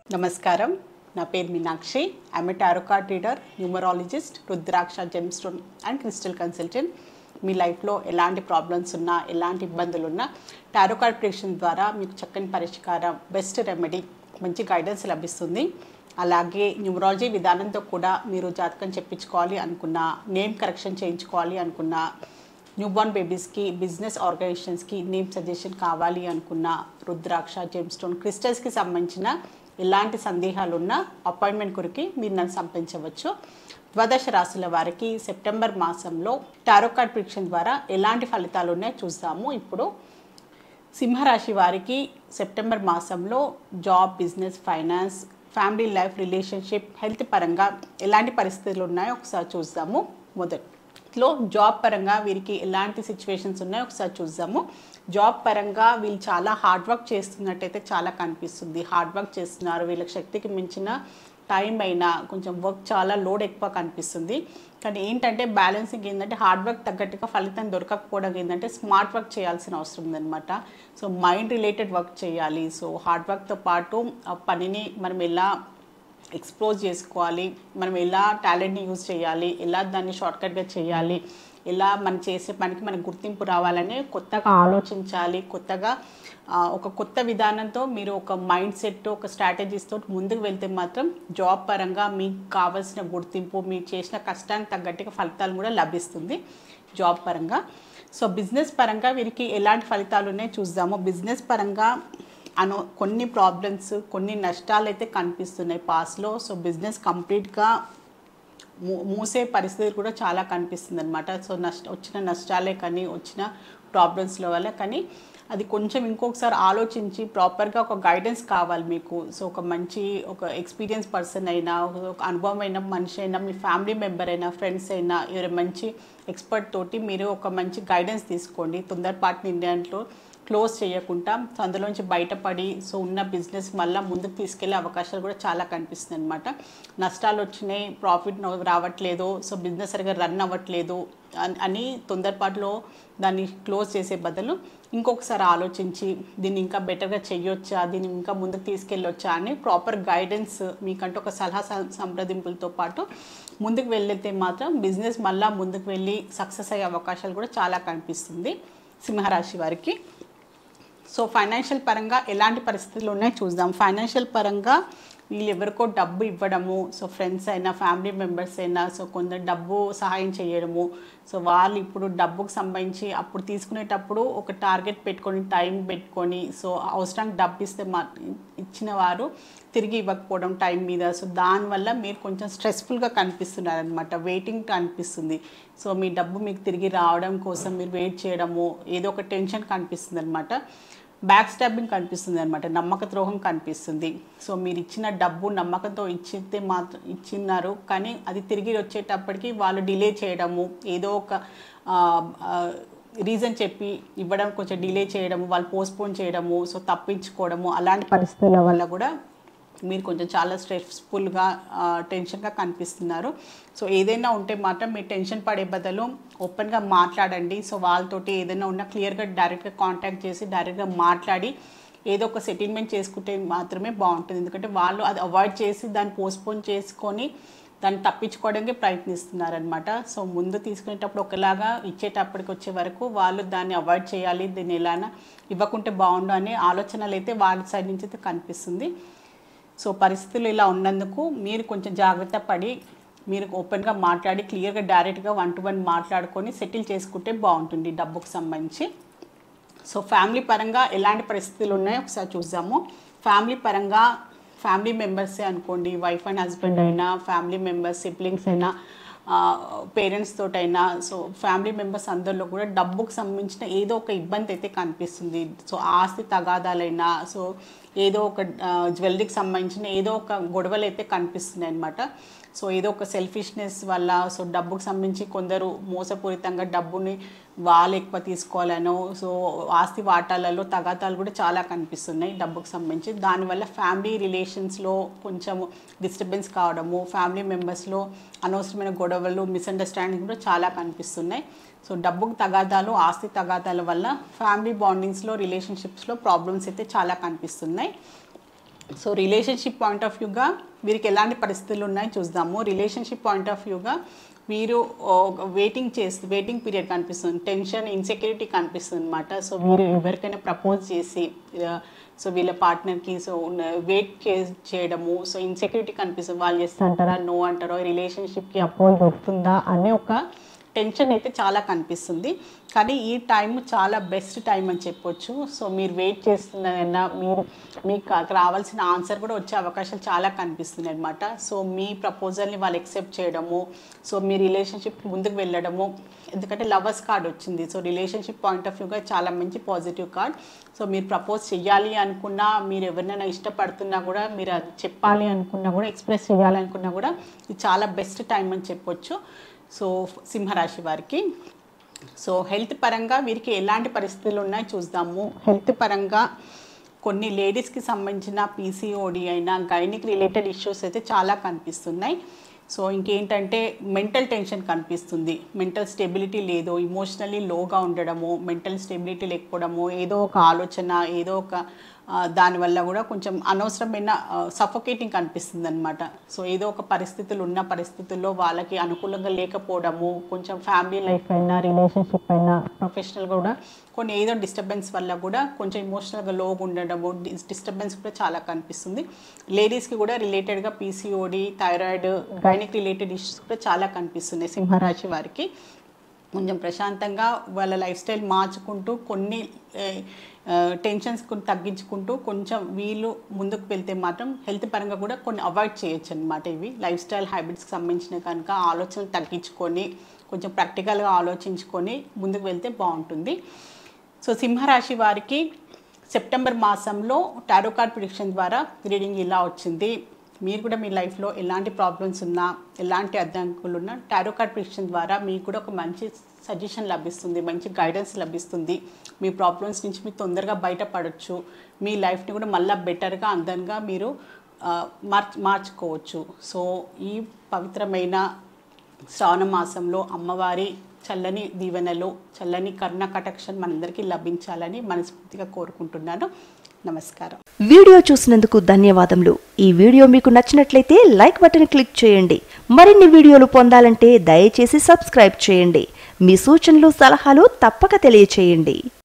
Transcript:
నమస్కారం నా పేరు Meenakshi I'm tarot card reader numerologist rudraksha gem stone and crystal consultant మీ లైఫ్లో ఎలాంటి ప్రాబ్లమ్స్ ఉన్నా ఎలాంటి ఇబ్బందులు ఉన్నా టారో కార్డ్ ప్రిడిక్షన్ ద్వారా మీకు చక్కని పరిష్కారం బెస్ట్ రెమెడీ మంచి గైడెన్స్ లభిస్తుంది అలాగే న్యూమరాలజీ విధానంతో కూడా మీరు జాతకం చెప్పించుకోవాలి అనుకున్నా నేమ్ కరెక్షన్ చేయించుకోవాలి అనుకున్నా న్యూబార్న్ బేబీస్కి బిజినెస్ ఆర్గనైజేషన్స్కి నేమ్ సజెషన్ కావాలి అనుకున్న రుద్రాక్ష జెమ్స్టోన్ క్రిస్టల్స్కి సంబంధించిన ఎలాంటి సందేహాలు ఉన్నా అపాయింట్మెంట్ కొరికి మీరు నన్ను సంప్రదించవచ్చు ద్వాదశ రాశుల వారికి సెప్టెంబర్ మాసంలో టారో కార్డ్ ప్రిడిక్షన్ ద్వారా ఎలాంటి ఫలితాలు ఉన్నాయో చూద్దాము ఇప్పుడు సింహరాశి వారికి సెప్టెంబర్ మాసంలో job business finance family life relationship health పరంగా ఎలాంటి పరిస్థితులు ఉన్నాయో ఒకసారి చూద్దాము మొదట్లో జాబ్ పరంగా వీరికి ఎలాంటి సిచ్యువేషన్స్ ఉన్నాయో ఒకసారి చూద్దాము జాబ్ పరంగా వీళ్ళు చాలా హార్డ్ వర్క్ చేస్తున్నట్టయితే చాలా కనిపిస్తుంది హార్డ్ వర్క్ చేస్తున్నారు వీళ్ళకి శక్తికి మించిన టైం అయినా కొంచెం వర్క్ చాలా లోడ్ ఎక్కువ కనిపిస్తుంది కానీ ఏంటంటే బ్యాలెన్సింగ్ ఏంటంటే హార్డ్ వర్క్ తగ్గట్టుగా ఫలితం దొరకకపోవడం ఏంటంటే స్మార్ట్ వర్క్ చేయాల్సిన అవసరం ఉందన్నమాట సో మైండ్ రిలేటెడ్ వర్క్ చేయాలి సో హార్డ్ వర్క్తో పాటు ఆ పనిని మనం ఎలా ఎక్స్ప్లోజ్ చేసుకోవాలి మనం ఎలా టాలెంట్ని యూజ్ చేయాలి ఎలా దాన్ని షార్ట్కట్గా చేయాలి ఎలా మనం చేసే పనికి మనకు గుర్తింపు రావాలని కొత్తగా ఆలోచించాలి కొత్తగా ఆ, ఒక కొత్త విధానంతో మీరు ఒక మైండ్ సెట్ ఒక స్ట్రాటజీస్తో ముందుకు వెళ్తే మాత్రం జాబ్ పరంగా మీకు కావాల్సిన గుర్తింపు మీరు చేసిన కష్టానికి తగ్గట్టుగా ఫలితాలు కూడా లభిస్తుంది జాబ్ పరంగా సో బిజినెస్ పరంగా వీరికి ఎలాంటి ఫలితాలు ఉన్నాయో చూద్దాము బిజినెస్ పరంగా అను కొన్ని ప్రాబ్లమ్స్ కొన్ని నష్టాలు అయితే కనిపిస్తున్నాయి పాస్లో సో బిజినెస్ కంప్లీట్గా మూ మూసే పరిస్థితి కూడా చాలా కనిపిస్తుంది అనమాట సో నష్ట వచ్చిన నష్టాలే కానీ వచ్చిన ప్రాబ్లమ్స్ల వల్ల కానీ అది కొంచెం ఇంకొకసారి ఆలోచించి ప్రాపర్గా ఒక గైడెన్స్ కావాలి మీకు సో ఒక మంచి ఒక ఎక్స్పీరియన్స్ పర్సన్ అయినా ఒక అనుభవం అయిన మనిషి అయినా మీ ఫ్యామిలీ మెంబర్ అయినా ఫ్రెండ్స్ అయినా ఎవరు మంచి ఎక్స్పర్ట్ తోటి మీరు ఒక మంచి గైడెన్స్ తీసుకోండి తొందరపాటు నిర్ణయంలో క్లోజ్ చేయకుండా సో అందులోంచి బయటపడి సో ఉన్న బిజినెస్ మళ్ళీ ముందుకు తీసుకెళ్లే అవకాశాలు కూడా చాలా కనిపిస్తుంది అనమాట నష్టాలు వచ్చినాయి ప్రాఫిట్ రావట్లేదు సో బిజినెస్ సరిగా రన్ అవ్వట్లేదు అని- అని తొందరపాటులో దాన్ని క్లోజ్ చేసే బదులు ఇంకొకసారి ఆలోచించి దీన్ని ఇంకా బెటర్గా చేయొచ్చా దీన్ని ఇంకా ముందుకు తీసుకెళ్ళొచ్చా అని ప్రాపర్ గైడెన్స్ మీకంటే ఒక సలహా సం- సంప్రదింపులతో పాటు ముందుకు వెళ్తే మాత్రం బిజినెస్ మళ్ళీ ముందుకు వెళ్ళి సక్సెస్ అయ్యే అవకాశాలు కూడా చాలా కనిపిస్తుంది సింహరాశి వారికి సో ఫైనాన్షియల్ పరంగా ఎలాంటి పరిస్థితులు ఉన్నాయో చూద్దాం ఫైనాన్షియల్ పరంగా వీళ్ళు ఎవరికో డబ్బు ఇవ్వడము సో ఫ్రెండ్స్ అయినా ఫ్యామిలీ మెంబర్స్ అయినా సో కొందరు డబ్బు సహాయం చేయడము సో వాళ్ళు ఇప్పుడు డబ్బుకు సంబంధించి అప్పుడు తీసుకునేటప్పుడు ఒక టార్గెట్ పెట్టుకొని టైం పెట్టుకొని సో అవసరానికి డబ్బు ఇస్తే మా ఇచ్చిన వారు తిరిగి ఇవ్వకపోవడం టైం మీద సో దానివల్ల మీరు కొంచెం స్ట్రెస్ఫుల్గా కనిపిస్తున్నారు అనమాట వెయిటింగ్ అనిపిస్తుంది సో మీ డబ్బు మీకు తిరిగి రావడం కోసం మీరు వెయిట్ చేయడము ఏదో ఒక టెన్షన్ కనిపిస్తుంది అనమాట బ్యాక్ స్టాబింగ్ కనిపిస్తుంది అనమాట నమ్మక ద్రోహం కనిపిస్తుంది సో మీరు ఇచ్చిన డబ్బు నమ్మకంతో ఇచ్చితే మాత్రం ఇచ్చిన్నారు కానీ అది తిరిగి వచ్చేటప్పటికి వాళ్ళు డిలే చేయడము ఏదో ఒక రీజన్ చెప్పి ఇవ్వడం కొంచెం డిలే చేయడము వాళ్ళు పోస్ట్పోన్ చేయడము సో తప్పించుకోవడము అలాంటి పరిస్థితుల వల్ల కూడా మీరు కొంచెం చాలా స్ట్రెస్ఫుల్గా టెన్షన్గా కనిపిస్తున్నారు సో ఏదైనా ఉంటే మాత్రం మీరు టెన్షన్ పడే బదులు ఓపెన్గా మాట్లాడండి సో వాళ్ళతోటి ఏదైనా ఉన్నా క్లియర్గా డైరెక్ట్గా కాంటాక్ట్ చేసి డైరెక్ట్గా మాట్లాడి ఏదో ఒక సెటిల్మెంట్ చేసుకుంటే మాత్రమే బాగుంటుంది ఎందుకంటే వాళ్ళు అది అవాయిడ్ చేసి దాన్ని పోస్ట్పోన్ చేసుకొని దాన్ని తప్పించుకోవడానికి ప్రయత్నిస్తున్నారనమాట సో ముందు తీసుకునేటప్పుడు ఒకలాగా ఇచ్చేటప్పటికి వచ్చే వరకు వాళ్ళు దాన్ని అవాయిడ్ చేయాలి దీన్ని ఎలానా ఇవ్వకుంటే బాగుండు అనే ఆలోచనలు అయితే వాళ్ళ సైడ్ నుంచి అయితే కనిపిస్తుంది సో పరిస్థితులు ఇలా ఉన్నందుకు మీరు కొంచెం జాగ్రత్త పడి మీరు ఓపెన్గా మాట్లాడి క్లియర్గా డైరెక్ట్గా వన్ టు వన్ మాట్లాడుకొని సెటిల్ చేసుకుంటే బాగుంటుంది డబ్బుకు సంబంధించి సో ఫ్యామిలీ పరంగా ఎలాంటి పరిస్థితులు ఉన్నాయో ఒకసారి చూద్దాము ఫ్యామిలీ పరంగా ఫ్యామిలీ మెంబర్సే అనుకోండి వైఫ్ అండ్ హస్బెండ్ అయినా ఫ్యామిలీ మెంబర్స్ సిబ్లింగ్స్ అయినా పేరెంట్స్ తోటైనా సో ఫ్యామిలీ మెంబర్స్ అందరిలో కూడా డబ్బుకు సంబంధించిన ఏదో ఒక ఇబ్బంది అయితే కనిపిస్తుంది సో ఆస్తి తగాదాలైనా సో ఏదో ఒక జ్యువెలరీకి సంబంధించిన ఏదో ఒక గొడవలు అయితే కనిపిస్తున్నాయి అనమాట సో ఏదో ఒక సెల్ఫిష్నెస్ వల్ల సో డబ్బుకు సంబంధించి కొందరు మోసపూరితంగా డబ్బుని వాళ్ళు ఎక్కువ తీసుకోవాలనో సో ఆస్తి వాటాలలో తగాదాలు కూడా చాలా కనిపిస్తున్నాయి డబ్బుకు సంబంధించి దానివల్ల ఫ్యామిలీ రిలేషన్స్లో కొంచెం డిస్టర్బెన్స్ కావడము ఫ్యామిలీ మెంబర్స్లో అనవసరమైన గొడవలు మిస్అండర్స్టాండింగ్ కూడా చాలా కనిపిస్తున్నాయి సో డబ్బుకు తగాదాలు ఆస్తి తగాదాల వల్ల ఫ్యామిలీ బాండింగ్స్లో రిలేషన్షిప్స్లో ప్రాబ్లమ్స్ అయితే చాలా కనిపిస్తున్నాయి సో రిలేషన్షిప్ పాయింట్ ఆఫ్ వ్యూగా వీరికి ఎలాంటి పరిస్థితులు ఉన్నాయో చూద్దాము రిలేషన్షిప్ పాయింట్ ఆఫ్ వ్యూగా వీరు వెయిటింగ్ చేసి వెయిటింగ్ పీరియడ్ కనిపిస్తుంది టెన్షన్ ఇన్సెక్యూరిటీ కనిపిస్తుంది అనమాట సో వీరు ఎవరికైనా ప్రపోజ్ చేసి ఆ, సో వీళ్ళ పార్ట్నర్కి సో వెయిట్ చేయడము సో ఇన్సెక్యూరిటీ కనిపిస్తుంది వాళ్ళు చేస్తా అంటారా నో అంటారో రిలేషన్షిప్కి అప్రోచ్ దొరుకుతుందా అనే ఒక టెన్షన్ అయితే చాలా కనిపిస్తుంది కానీ ఈ టైం చాలా బెస్ట్ టైం అని చెప్పొచ్చు సో మీరు వెయిట్ చేస్తున్నారన్నా మీరు మీకు అక్కడ రావాల్సిన ఆన్సర్ కూడా వచ్చే అవకాశాలు చాలా కనిపిస్తున్నాయి అనమాట సో మీ ప్రపోజల్ని వాళ్ళు ఎక్సెప్ట్ చేయడము సో మీ రిలేషన్షిప్ ముందుకు వెళ్ళడము ఎందుకంటే లవర్స్ కార్డ్ వచ్చింది సో రిలేషన్షిప్ పాయింట్ ఆఫ్ వ్యూగా చాలా మంచి పాజిటివ్ కార్డ్ సో మీరు ప్రపోజ్ చేయాలి అనుకున్నా మీరు ఎవరినైనా ఇష్టపడుతున్నా కూడా మీరు అది చెప్పాలి అనుకున్నా కూడా ఎక్స్ప్రెస్ చేయాలి అనుకున్నా కూడా ఇది చాలా బెస్ట్ టైం అని చెప్పొచ్చు సో సింహరాశి వారికి సో హెల్త్ పరంగా వీరికి ఎలాంటి పరిస్థితులు ఉన్నాయో చూద్దాము హెల్త్ పరంగా కొన్ని లేడీస్కి సంబంధించిన పీసీఓడి అయినా గైనిక్ రిలేటెడ్ ఇష్యూస్ అయితే చాలా కనిపిస్తున్నాయి సో ఇంకేంటంటే మెంటల్ టెన్షన్ కనిపిస్తుంది మెంటల్ స్టెబిలిటీ లేదు ఇమోషనల్లీ లోగా ఉండడము మెంటల్ స్టెబిలిటీ లేకపోవడము ఏదో ఒక ఆలోచన ఏదో ఒక ఆ, దానివల్ల కూడా కొంచెం అనవసరమైన సఫోకేటింగ్ కనిపిస్తుంది అనమాట సో ఏదో ఒక పరిస్థితులు ఉన్న పరిస్థితుల్లో వాళ్ళకి అనుకూలంగా లేకపోవడము కొంచెం ఫ్యామిలీ లైఫ్ అయినా రిలేషన్షిప్ అయినా ప్రొఫెషనల్ కూడా కొన్ని ఏదో డిస్టర్బెన్స్ వల్ల కూడా కొంచెం ఇమోషనల్గా లోగా ఉండడము డిస్టర్బెన్స్ కూడా చాలా కనిపిస్తుంది లేడీస్కి కూడా రిలేటెడ్గా PCOD thyroid gynaec related issues కూడా చాలా కనిపిస్తున్నాయి సింహరాశి వారికి కొంచెం ప్రశాంతంగా వాళ్ళ లైఫ్ స్టైల్ మార్చుకుంటూ కొన్ని టెన్షన్స్ కొన్ని తగ్గించుకుంటూ కొంచెం వీళ్ళు ముందుకు వెళ్తే మాత్రం హెల్త్ పరంగా కూడా కొన్ని అవాయిడ్ చేయొచ్చు అనమాట ఇవి లైఫ్ స్టైల్ హ్యాబిట్స్కి సంబంధించిన కనుక ఆలోచనలు తగ్గించుకొని కొంచెం ప్రాక్టికల్గా ఆలోచించుకొని ముందుకు వెళ్తే బాగుంటుంది సో సింహరాశి వారికి సెప్టెంబర్ మాసంలో టారో కార్డ్ ప్రిడిక్షన్ ద్వారా రీడింగ్ ఇలా వచ్చింది మీరు కూడా మీ లైఫ్లో ఎలాంటి ప్రాబ్లమ్స్ ఉన్నా ఎలాంటి అడ్డంకులు ఉన్నా టారో కార్డ్ ప్రిడిక్షన్ ద్వారా మీకు కూడా ఒక మంచి సజెషన్ లభిస్తుంది మంచి గైడెన్స్ లభిస్తుంది మీ ప్రాబ్లమ్స్ నుంచి మీరు తొందరగా బయటపడవచ్చు మీ లైఫ్ని కూడా మళ్ళీ బెటర్గా అందంగా మీరు ఆ, మార్చ్ మార్చుకోవచ్చు సో ఈ పవిత్రమైన శ్రావణ మాసంలో అమ్మవారి చల్లని దీవెనలు చల్లని కరుణ కటాక్షం మనందరికీ లభించాలని మనస్ఫూర్తిగా కోరుకుంటున్నాను నమస్కారం వీడియో చూసినందుకు ధన్యవాదములు ఈ వీడియో మీకు నచ్చినట్లయితే లైక్ బటన్ క్లిక్ చేయండి మరిన్ని వీడియోలు పొందాలంటే దయచేసి సబ్స్క్రైబ్ చేయండి మీ సూచనలు సలహాలు తప్పక తెలియచేయండి